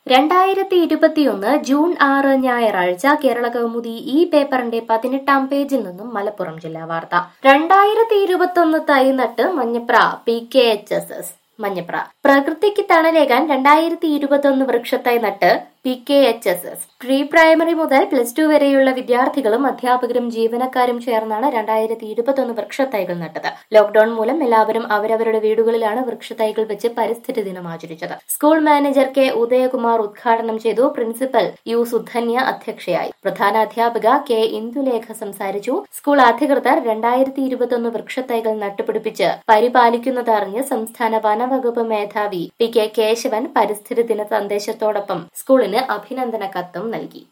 രണ്ടായിരത്തി ഇരുപത്തിയൊന്ന് ജൂൺ ആറ് ഞായറാഴ്ച കേരള കൗമുദി ഈ പേപ്പറിന്റെ പതിനെട്ടാം പേജിൽ നിന്നും മലപ്പുറം ജില്ലാ വാർത്ത രണ്ടായിരത്തി ഇരുപത്തൊന്ന് തൈ നട്ട് Manjapra P K H S S Manjapra പ്രകൃതിക്ക് തണലേകാൻ രണ്ടായിരത്തി ഇരുപത്തൊന്ന് വൃക്ഷത്തൈ നട്ട് P K H S S pre primary മുതൽ പ്ലസ് ടു വരെയുള്ള വിദ്യാർത്ഥികളും അധ്യാപകരും ജീവനക്കാരും ചേർന്നാണ് രണ്ടായിരത്തി ഇരുപത്തൊന്ന് വൃക്ഷത്തൈകൾ നട്ടത് ലോക്ഡൌൺ മൂലം എല്ലാവരും അവരവരുടെ വീടുകളിലാണ് വൃക്ഷത്തൈകൾ വെച്ച് പരിസ്ഥിതി ദിനം ആചരിച്ചത് സ്കൂൾ മാനേജർ കെ ഉദയകുമാർ ഉദ്ഘാടനം ചെയ്തു പ്രിൻസിപ്പൽ യു സുധന്യ അധ്യക്ഷയായി പ്രധാന അധ്യാപിക കെ ഇന്ദുലേഖ സംസാരിച്ചു സ്കൂൾ അധികൃതർ രണ്ടായിരത്തി ഇരുപത്തൊന്ന് വൃക്ഷത്തൈകൾ നട്ടുപിടിപ്പിച്ച് പരിപാലിക്കുന്നത് അറിഞ്ഞ് സംസ്ഥാന വനവകുപ്പ് മേധാവി പി കെ കേശവൻ പരിസ്ഥിതി ദിന സന്ദേശത്തോടൊപ്പം സ്കൂളിന് അഭിനന്ദന കത്തും നൽകി